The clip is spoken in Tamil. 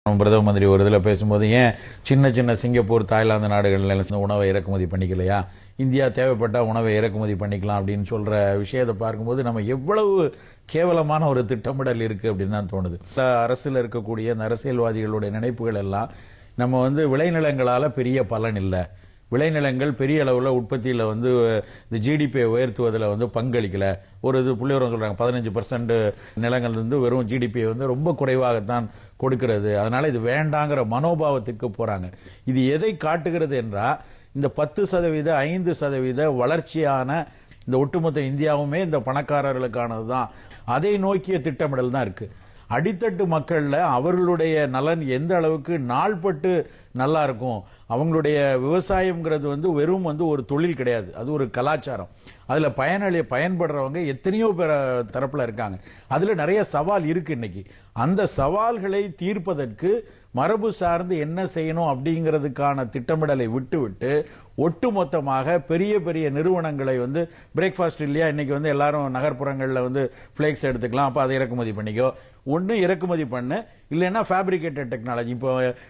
நம்ம பிரதம மந்திரி ஒரு இதில் பேசும்போது ஏன் சின்ன சின்ன சிங்கப்பூர் தாய்லாந்து நாடுகள்ல எல்லாம் உணவை இறக்குமதி பண்ணிக்கலையா இந்தியா தேவைப்பட்டா உணவை இறக்குமதி பண்ணிக்கலாம் அப்படின்னு சொல்ற விஷயத்தை பார்க்கும்போது நம்ம எவ்வளவு கேவலமான ஒரு திட்டமிடல் இருக்கு அப்படின்னு தான் தோணுது அரசில் இருக்கக்கூடிய இந்த அரசியல்வாதிகளுடைய நினைப்புகள் எல்லாம் நம்ம வந்து விளைநிலங்களால பெரிய பலன் இல்லை விளைநிலங்கள் பெரிய அளவில் உற்பத்தியில் வந்து இந்த ஜிடிபியை உயர்த்துவதில் வந்து பங்களிக்கல ஒரு இது புள்ளிவரம் சொல்றாங்க பதினஞ்சு பர்சன்ட் நிலங்கள் வந்து வெறும் ஜிடிபியை வந்து ரொம்ப குறைவாகத்தான் கொடுக்கிறது அதனால இது வேண்டாங்கிற மனோபாவத்துக்கு போறாங்க இது எதை காட்டுகிறது என்றால் இந்த பத்து சதவீத ஐந்து சதவீத வளர்ச்சியான இந்த ஒட்டுமொத்த இந்தியாவுமே இந்த பணக்காரர்களுக்கானது தான் அதை நோக்கிய திட்டமிடல் தான் இருக்கு அடித்தட்டு மக்கள்ல அவர்களுடைய நலன் எந்த அளவுக்கு நாள்பட்டு நல்லா இருக்கும் அவங்களுடைய விவசாயம்ங்கிறது வந்து வெறும் வந்து ஒரு தொழில் கிடையாது அது ஒரு கலாச்சாரம் அதுல பயனளி பயன்படுறவங்க எத்தனையோ பேர் தரப்புல இருக்காங்க அதுல நிறைய சவால் இருக்கு இன்னைக்கு அந்த சவால்களை தீர்ப்பதற்கு மரபு சார்ந்து என்ன செய்யணும் அப்படிங்கிறதுக்கான திட்டமிடலை விட்டுவிட்டு ஒட்டுமொத்தமாக பெரிய பெரிய நிறுவனங்களை வந்து பிரேக்ஃபாஸ்ட் இல்லையா இன்னைக்கு வந்து எல்லாரும் நகர்ப்புறங்களில் வந்து பிளேக்ஸ் எடுத்துக்கலாம் அப்ப அதை இறக்குமதி பண்ணிக்கோ ஒன்னு இறக்குமதி பண்ணு இல்லைன்னா ஃபேப்ரிகேட்டட் டெக்னாலஜி இப்போ